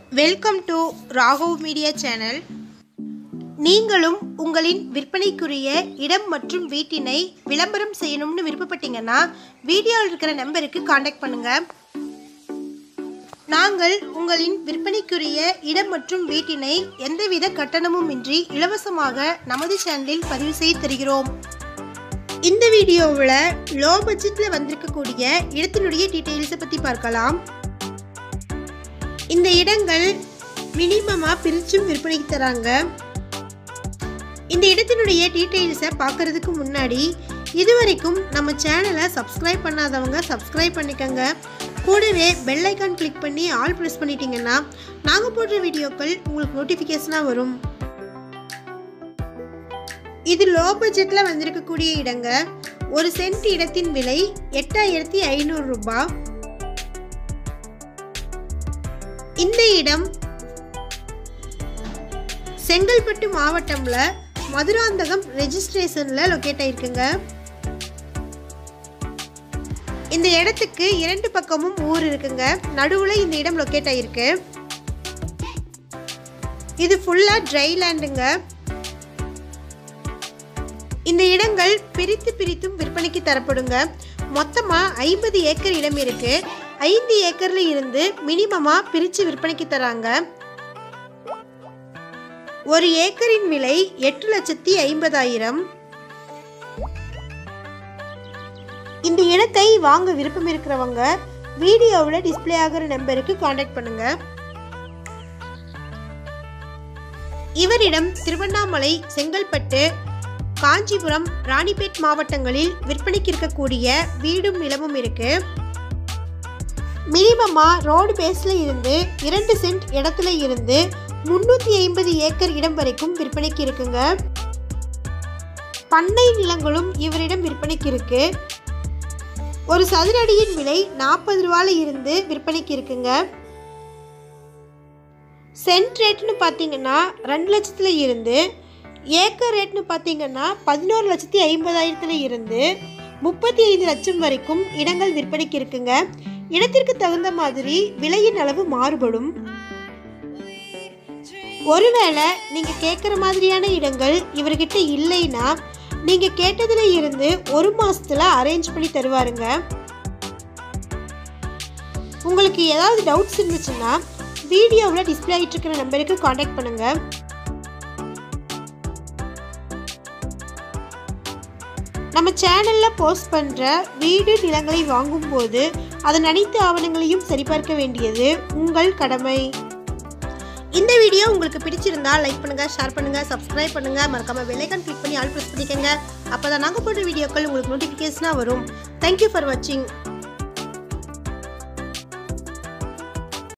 welcome to Raghav media channel நீங்களும் உங்களின் விற்பனைக்குரிய இடம் மற்றும் வீட்டினை விளம்பரம் செய்யணும்னு விருப்பப்பட்டீங்கன்னா வீடியோவில் இருக்கிற நம்பருக்கு காண்டாக்ட் பண்ணுங்க நாங்கள் உங்களின் விற்பனைக்குரிய இடம் மற்றும் வீட்டினை எந்தவித கட்டணமும் இன்றி இலவசமாக நமது சேனலில் பதிவு செய்து தருகிறோம் இந்த வீடியோவில் லோ பட்ஜெட்டில் வந்திருக்கக்கூடிய இடத்தினுடைய டீட்டெயில்ஸை பற்றி பார்க்கலாம் இந்த இடங்கள் மினிமமாக பிரிச்சும் விற்பனைக்கு தராங்க இந்த இடத்தினுடைய டீட்டெயில்ஸை பார்க்கறதுக்கு முன்னாடி இதுவரைக்கும் நம்ம சேனலை சப்ஸ்கிரைப் பண்ணாதவங்க சப்ஸ்கிரைப் பண்ணிக்கோங்க கூடவே பெல் ஐக்கான் கிளிக் பண்ணி ஆல் ப்ரெஸ் பண்ணிட்டீங்கன்னா நாங்கள் போடுற வீடியோக்கள் உங்களுக்கு நோட்டிஃபிகேஷனாக வரும் இது லோ பட்ஜெட்டில் வந்திருக்கக்கூடிய இடங்க ஒரு சென்ட் இடத்தின் விலை எட்டாயிரத்தி ஐநூறு ரூபாய் இந்த இடம் செங்கல்பட்டு மாவட்டம்ல மதுராந்தகம் ரெஜிஸ்ட்ரேஷன்ல லொக்கேட் ஆயிருக்குங்க இந்த இடத்துக்கு இரண்டு பக்கமும் ஊர் இருக்குங்க நடுவுல இந்த இடம் லொக்கேட் ஆயிருக்கு இது ஃபுல்லா ட்ரை லேண்டுங்க இந்த இடங்கள் பிரித்து பிரித்தும் விற்பனைக்கு தரப்படுங்க மொத்தமா ஐம்பது ஏக்கர் இடம் இருக்கு ஐந்து ஏக்கர்ல இருந்து மினிமமா பிரிச்சு விற்பனைக்கு தராங்க ஒரு ஏக்கரின் விலை எட்டு லட்சத்தி ஐம்பதாயிரம் இந்த இடத்தை வாங்க விருப்பம் இருக்கிறவங்க வீடியோவில் டிஸ்ப்ளே ஆகிற நம்பருக்கு காண்டாக்ட் பண்ணுங்க இவரிடம் திருவண்ணாமலை செங்கல்பட்டு காஞ்சிபுரம் ராணிப்பேட் மாவட்டங்களில் விற்பனைக்கு இருக்கக்கூடிய வீடும் நிலமும் இருக்கு மினிமமா ரோடு பேஸ்ல இருந்து இரண்டு சென்ட் இடத்துல இருந்து முன்னூத்தி ஐம்பது ஏக்கர் இடம் வரைக்கும் விற்பனைக்கு இருக்குங்க பண்ணை நிலங்களும் இவரிடம் விற்பனைக்கு இருக்கு ஒரு சதுர அடியின் விலை நாற்பது ரூபால இருந்து விற்பனைக்கு இருக்குங்க சென்ட் ரேட்னு பார்த்தீங்கன்னா ரெண்டு லட்சத்துல இருந்து ஏக்கர் ரேட்னு பார்த்தீங்கன்னா பதினோரு லட்சத்தி ஐம்பதாயிரத்துல இருந்து முப்பத்தி ஐந்து லட்சம் வரைக்கும் இடங்கள் விற்பனைக்கு இருக்குங்க இடத்திற்கு தகுந்த மாதிரி விலையின் அளவு மாறுபடும் ஒருவேளை நீங்க கேட்குற மாதிரியான இடங்கள் இவர்கிட்ட இல்லைன்னா நீங்க கேட்டதுல இருந்து ஒரு மாசத்துல அரேஞ்ச் பண்ணி தருவாருங்க உங்களுக்கு ஏதாவது டவுட்ஸ் இருந்துச்சுன்னா வீடியோவில் டிஸ்பிளே ஆகிட்டு இருக்கிற நம்பருக்கு காண்டாக்ட் பண்ணுங்க நம்ம சேனலில் போஸ்ட் பண்ணுற வீடு நிலங்களை வாங்கும்போது அதன் அனைத்து ஆவணங்களையும் சரிபார்க்க வேண்டியது உங்கள் கடமை இந்த வீடியோ உங்களுக்கு பிடிச்சிருந்தா லைக் பண்ணுங்க ஷேர் பண்ணுங்க சப்ஸ்கிரைப் பண்ணுங்க மறக்காம பெல்லைக்கான் கிளிக் பண்ணி ஆல் ப்ரெஸ் பண்ணிக்கோங்க அப்பதான் நாங்கள் போடுற வீடியோக்கள் உங்களுக்கு நோட்டிஃபிகேஷனாக வரும் தேங்க்யூ ஃபார் வாட்சிங்